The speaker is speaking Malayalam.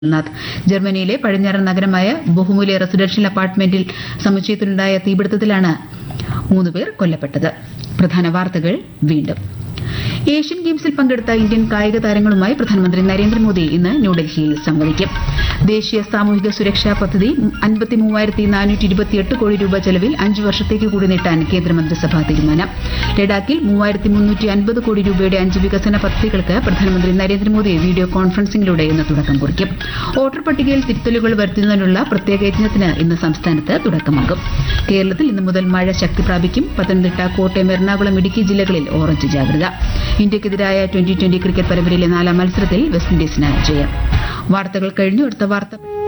നാഥ് ജർമ്മനിയിലെ പടിഞ്ഞാറൻ നഗരമായ ബഹുമുലെ റെസിഡൻഷ്യൽ അപ്പാർട്ട്മെന്റിൽ സമുച്ചയത്തിലുണ്ടായ തീപിടുത്തത്തിലാണ് മൂന്നുപേർ കൊല്ലപ്പെട്ടത് പ്രധാന വാർത്തകൾ വീണ്ടും ഏഷ്യൻ ഗെയിംസിൽ പങ്കെടുത്ത ഇന്ത്യൻ കായിക താരങ്ങളുമായി പ്രധാനമന്ത്രി നരേന്ദ്രമോദി ഇന്ന് ന്യൂഡൽഹിയിൽ സംവദിക്കും ദേശീയ സാമൂഹിക സുരക്ഷാ പദ്ധതി അൻപത്തി മൂവായിരത്തി നാനൂറ്റി ഇരുപത്തിയെട്ട് കോടി രൂപ ചെലവിൽ അഞ്ച് വർഷത്തേക്ക് കൂടി നീട്ടാൻ കേന്ദ്രമന്ത്രിസഭാ തീരുമാനം ലഡാക്കിൽ മൂവായിരത്തി മുന്നൂറ്റി അൻപത് കോടി രൂപയുടെ അഞ്ച് വികസന പദ്ധതികൾക്ക് പ്രധാനമന്ത്രി നരേന്ദ്രമോദി വീഡിയോ കോൺഫറൻസിംഗിലൂടെ ഇന്ന് തുടക്കം കുറിക്കും വോട്ടർ പട്ടികയിൽ തിരുത്തലുകൾ വരുത്തുന്നതിനുള്ള പ്രത്യേക യജ്ഞത്തിന് ഇന്ന് സംസ്ഥാനത്ത് തുടക്കമാകും കേരളത്തിൽ ഇന്ന് മുതൽ മഴ ശക്തി പ്രാപിക്കും പത്തനംതിട്ട കോട്ടയം എറണാകുളം ഇടുക്കി ജില്ലകളിൽ ഓറഞ്ച് ജാഗ്രത ഇന്ത്യക്കെതിരായ ട്വന്റി ട്വന്റി ക്രിക്കറ്റ് പരമ്പരയിലെ നാലാം മത്സരത്തിൽ വെസ്റ്റ് ഇൻഡീസിന് ജയം വാർത്തകൾ കഴിഞ്ഞു അടുത്ത വാർത്ത